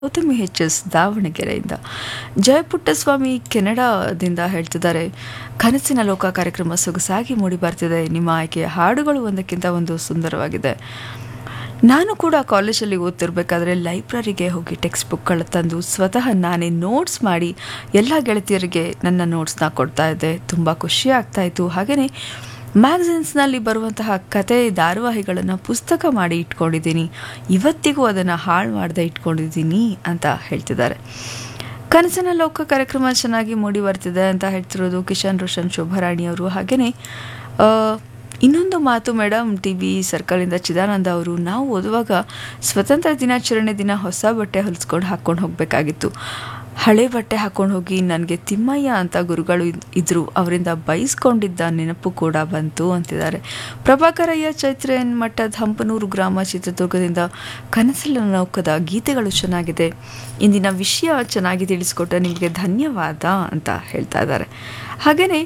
Gautami H S ದಾವಣಗೆರೆಯಿಂದ ಜಯಪುಟ್ಟಸ್ವಾಮಿ ಕೆನಡಾದಿಂದ ಹೇಳ್ತಿದ್ದಾರೆ ಕನಸಿನ ಲೋಕ ಕಾರ್ಯಕ್ರಮ ಸೊಗಸಾಗಿ ಮೂಡಿ ಬರ್ತಿದೆ ನಿಮ್ಮ ಆಯ್ಕೆಯ ಹಾಡುಗಳು ಒಂದಕ್ಕಿಂತ ಒಂದು ಸುಂದರವಾಗಿದೆ ನಾನು ಕೂಡ ಕಾಲೇಜಲ್ಲಿ ಓದ್ತಿರ್ಬೇಕಾದ್ರೆ ಲೈಬ್ರರಿಗೆ ಹೋಗಿ ಟೆಕ್ಸ್ಟ್ ಬುಕ್ಗಳ ತಂದು ಸ್ವತಃ ನಾನೇ ನೋಟ್ಸ್ ಮಾಡಿ ಎಲ್ಲ ಗೆಳತಿಯರಿಗೆ ನನ್ನ ನೋಟ್ಸ್ನ ಕೊಡ್ತಾ ಇದ್ದೆ ತುಂಬ ಖುಷಿ ಆಗ್ತಾ ಇತ್ತು ಹಾಗೆಯೇ ಮ್ಯಾಗಝಿನ್ಸ್ನಲ್ಲಿ ಬರುವಂತಹ ಕತೆ ಧಾರಾವಾಹಿಗಳನ್ನು ಪುಸ್ತಕ ಮಾಡಿ ಇಟ್ಕೊಂಡಿದ್ದೀನಿ ಇವತ್ತಿಗೂ ಅದನ್ನು ಹಾಳು ಮಾಡದೆ ಇಟ್ಕೊಂಡಿದ್ದೀನಿ ಅಂತ ಹೇಳ್ತಿದ್ದಾರೆ ಕನಸಿನ ಲೋಕ ಕಾರ್ಯಕ್ರಮ ಚೆನ್ನಾಗಿ ಮೂಡಿ ಬರ್ತಿದೆ ಅಂತ ಹೇಳ್ತಿರೋದು ಕಿಶನ್ ರೋಷನ್ ಶೋಭಾರಾಣಿ ಅವರು ಹಾಗೆಯೇ ಇನ್ನೊಂದು ಮಾತು ಮೇಡಮ್ ಟಿ ವಿ ಸರ್ಕಲಿಂದ ಚಿದಾನಂದ ಅವರು ನಾವು ಓದುವಾಗ ಸ್ವತಂತ್ರ ದಿನಾಚರಣೆ ದಿನ ಹೊಸ ಬಟ್ಟೆ ಹೊಲಿಸ್ಕೊಂಡು ಹಾಕ್ಕೊಂಡು ಹೋಗಬೇಕಾಗಿತ್ತು ಹಳೆ ಬಟ್ಟೆ ಹಾಕ್ಕೊಂಡು ಹೋಗಿ ನನಗೆ ತಿಮ್ಮಯ್ಯ ಅಂತ ಗುರುಗಳು ಇದ್ದರು ಅವರಿಂದ ಬೈಸ್ಕೊಂಡಿದ್ದ ನೆನಪು ಕೂಡ ಬಂತು ಅಂತಿದ್ದಾರೆ ಪ್ರಭಾಕರಯ್ಯ ಚೈತ್ರೇನ್ ಮಠದ ಹಂಪನೂರು ಗ್ರಾಮ ಚಿತ್ರದುರ್ಗದಿಂದ ಕನಸಿನ ನೌಕದ ಗೀತೆಗಳು ಚೆನ್ನಾಗಿದೆ ಇಂದಿನ ವಿಷಯ ಚೆನ್ನಾಗಿ ತಿಳಿಸ್ಕೊಟ್ಟ ನಿಮಗೆ ಧನ್ಯವಾದ ಅಂತ ಹೇಳ್ತಾ ಇದ್ದಾರೆ ಹಾಗೆಯೇ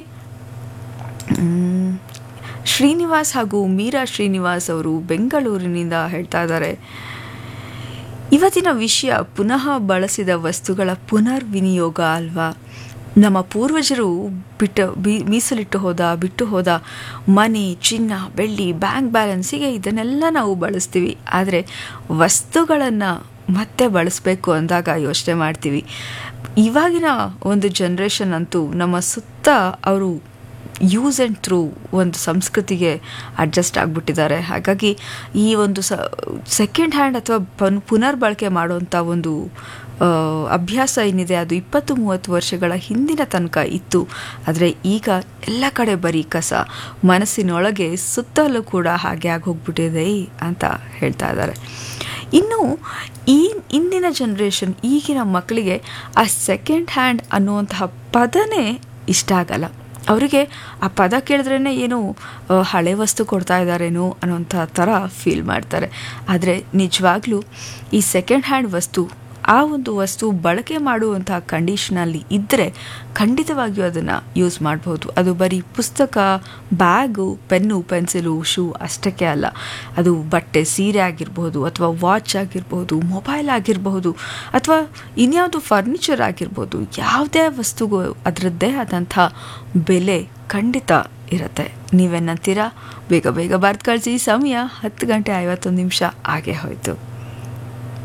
ಶ್ರೀನಿವಾಸ್ ಹಾಗೂ ಮೀರಾ ಶ್ರೀನಿವಾಸ್ ಅವರು ಬೆಂಗಳೂರಿನಿಂದ ಹೇಳ್ತಾ ಇದ್ದಾರೆ ಇವತ್ತಿನ ವಿಷಯ ಪುನಃ ಬಳಸಿದ ವಸ್ತುಗಳ ಪುನರ್ವಿನಿಯೋಗ ಅಲ್ವಾ ನಮ್ಮ ಪೂರ್ವಜರು ಬಿಟ್ಟು ಬಿ ಮೀಸಲಿಟ್ಟು ಹೋದ ಬಿಟ್ಟು ಹೋದ ಮನೆ ಚಿನ್ನ ಬೆಳ್ಳಿ ಬ್ಯಾಂಕ್ ಬ್ಯಾಲೆನ್ಸಿಗೆ ಇದನ್ನೆಲ್ಲ ನಾವು ಬಳಸ್ತೀವಿ ಆದರೆ ವಸ್ತುಗಳನ್ನು ಮತ್ತೆ ಬಳಸಬೇಕು ಅಂದಾಗ ಯೋಚನೆ ಮಾಡ್ತೀವಿ ಇವಾಗಿನ ಒಂದು ಜನ್ರೇಷನ್ ಅಂತೂ ನಮ್ಮ ಸುತ್ತ ಅವರು ಯೂಸ್ ಆ್ಯಂಡ್ ಥ್ರೂ ಒಂದು ಸಂಸ್ಕೃತಿಗೆ ಅಡ್ಜಸ್ಟ್ ಆಗಿಬಿಟ್ಟಿದ್ದಾರೆ ಹಾಗಾಗಿ ಈ ಒಂದು ಸ ಸೆಕೆಂಡ್ ಹ್ಯಾಂಡ್ ಅಥವಾ ಪನ್ ಪುನರ್ಬಳಕೆ ಮಾಡುವಂಥ ಒಂದು ಅಭ್ಯಾಸ ಏನಿದೆ ಅದು ಇಪ್ಪತ್ತು ಮೂವತ್ತು ವರ್ಷಗಳ ಹಿಂದಿನ ತನಕ ಇತ್ತು ಆದರೆ ಈಗ ಎಲ್ಲ ಕಡೆ ಬರೀ ಕಸ ಮನಸ್ಸಿನೊಳಗೆ ಸುತ್ತಲೂ ಕೂಡ ಹಾಗೆ ಆಗಿ ಹೋಗ್ಬಿಟ್ಟಿದೆ ಅಂತ ಹೇಳ್ತಾ ಇದ್ದಾರೆ ಇನ್ನು ಈ ಇಂದಿನ ಜನ್ರೇಷನ್ ಈಗಿನ ಮಕ್ಕಳಿಗೆ ಆ ಸೆಕೆಂಡ್ ಹ್ಯಾಂಡ್ ಅನ್ನುವಂತಹ ಪದನೇ ಇಷ್ಟ ಆಗಲ್ಲ ಅವರಿಗೆ ಆ ಪದ ಕೇಳಿದ್ರೇ ಏನೋ ಹಳೆ ವಸ್ತು ಕೊಡ್ತಾ ಇದ್ದಾರೇನೋ ಅನ್ನೋಂಥ ಥರ ಫೀಲ್ ಮಾಡ್ತಾರೆ ಆದರೆ ನಿಜವಾಗ್ಲೂ ಈ ಸೆಕೆಂಡ್ ಹ್ಯಾಂಡ್ ವಸ್ತು ಆ ಒಂದು ವಸ್ತು ಬಳಕೆ ಮಾಡುವಂಥ ಕಂಡೀಷನಲ್ಲಿ ಇದ್ದರೆ ಖಂಡಿತವಾಗಿಯೂ ಅದನ್ನು ಯೂಸ್ ಮಾಡ್ಬೋದು ಅದು ಬರೀ ಪುಸ್ತಕ ಬ್ಯಾಗು ಪೆನ್ನು ಪೆನ್ಸಿಲು ಶೂ ಅಷ್ಟಕ್ಕೆ ಅಲ್ಲ ಅದು ಬಟ್ಟೆ ಸೀರೆ ಆಗಿರ್ಬೋದು ಅಥವಾ ವಾಚ್ ಆಗಿರ್ಬೋದು ಮೊಬೈಲ್ ಆಗಿರಬಹುದು ಅಥವಾ ಇನ್ಯಾವುದು ಫರ್ನಿಚರ್ ಆಗಿರ್ಬೋದು ಯಾವುದೇ ವಸ್ತುಗೂ ಅದರದ್ದೇ ಆದಂಥ ಬೆಲೆ ಖಂಡಿತ ಇರುತ್ತೆ ನೀವೇನಂತೀರಾ ಬೇಗ ಬೇಗ ಬರ್ದು ಕಳಿಸಿ ಸಮಯ ಹತ್ತು ಗಂಟೆ ಐವತ್ತೊಂದು ನಿಮಿಷ ಆಗೇ ಹೋಯಿತು